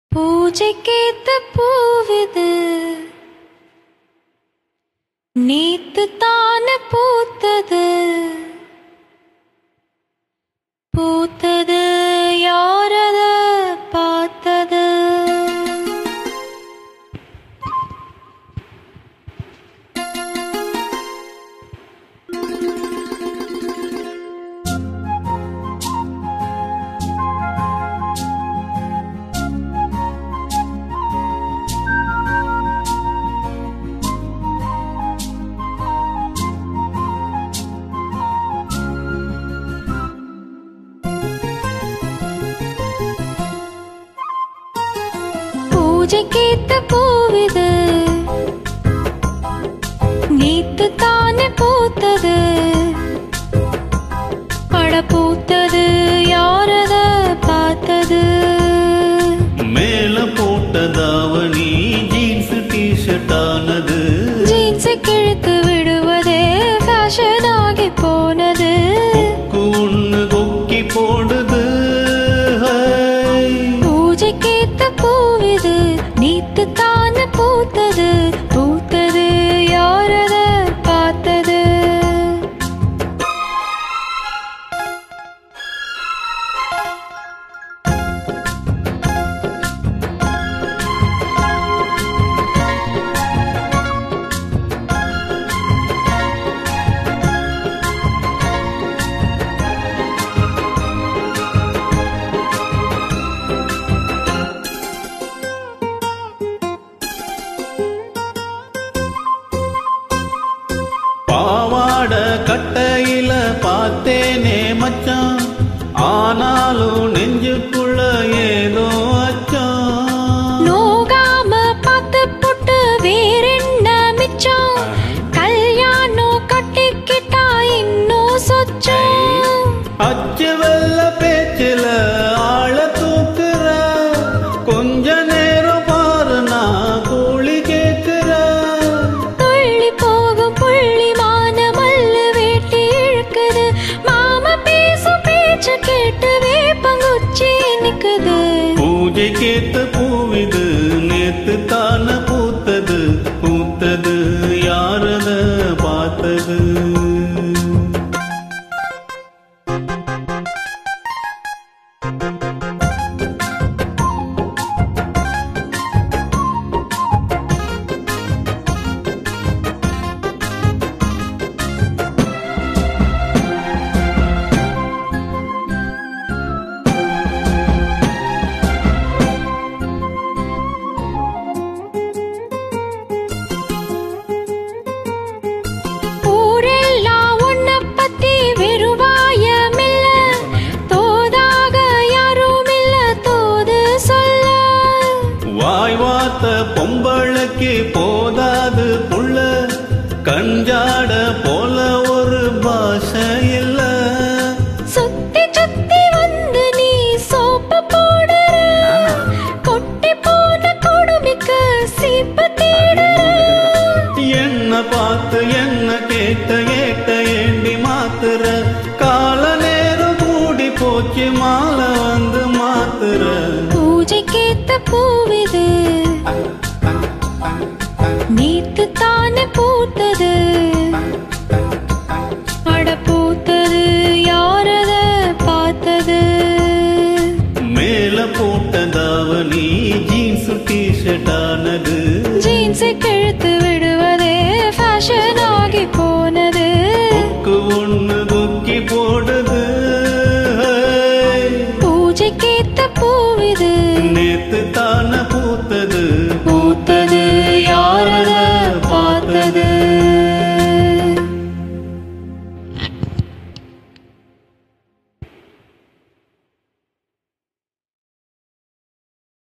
பூஜைக்கேத்த பூவிது நேத்து தான பூத்தது பூத்தது யாரத பார்த்தது பூஜைக்கேத்த பூவிது நேத்து தானே பூத்தது பட பூத்தது யாரத பார்த்தது மேல போட்ட தாவணி ஜீன்ஸ் டிஷர்ட் ஆனது ஜீன்ஸை கிழித்து விடுவதே ஃபேஷன் ஆகி போனது ஒண்ணு கொக்கி போடுது ஹை. பூஜைக்கேத்த பூவிது நேத்து தானே பூத்தது பூத்தது யாரத பார்த்தது பாவாட கட்டையில பார்த்தேனே மச்சான் ஆனாலும் நெஞ்சுக்குள்ள ஏதோ அச்சம் நோகாம பார்த்து புட்டு வேறென்ன மிச்சம் கல்யாணம் கட்டிக்கிட்டா இன்னும் சொச்சம் அச்சு வெள்ள பேச்சில ஆள தூக்குற கொஞ்ச நேரம் பாரு நான் கூலி கேட்கிற துள்ளி போகும் புள்ளிமான மல்லு வேட்டி இழுக்குது மாமா பேசும் பேச்சு கேட்டு வேப்பங்குச்சி நிக்குது பூஜை கேத்த பூவிது நேத்து தான பூத்தது பூத்தது யாரத பார்த்தது ஊரெல்லாம் உன்னை பத்தி வெறுவாயமில்ல தோதாக யாரும் இல்ல தோது சொல்ல வாய் வார்த்த பொம்பளைக்கு போதாது புள்ள கஞ்சாட போல ஒரு பாஷை இல்ல சுத்தி சுத்தி வந்து நீ சோப்பு போடுற கொட்டி போன கொடுமைக்கு சீப்பு தேடுற என்ன பார்த்து என்ன கேட்ட கேட்ட ஏண்டி மாத்துற கால நேரம் கூடி போச்சு மாலை வந்து மாத்துற பூஜைக்கேத்த பூவிது நேத்து தானே பூத்தது அட பூத்தது யாரத பார்த்தது மேல போட்ட தாவணி ஜீன்ஸ் டிஷர்ட் ஆனது ஜீன்ஸை கிழித்து விடுவதே ஃபேஷன் ஆகி போனது கொக்கு ஒண்ணு கொக்கி போடுது ஹை. பூஜைக்கேத்த பூவிது நேத்து தான பூத்தது பூத்தது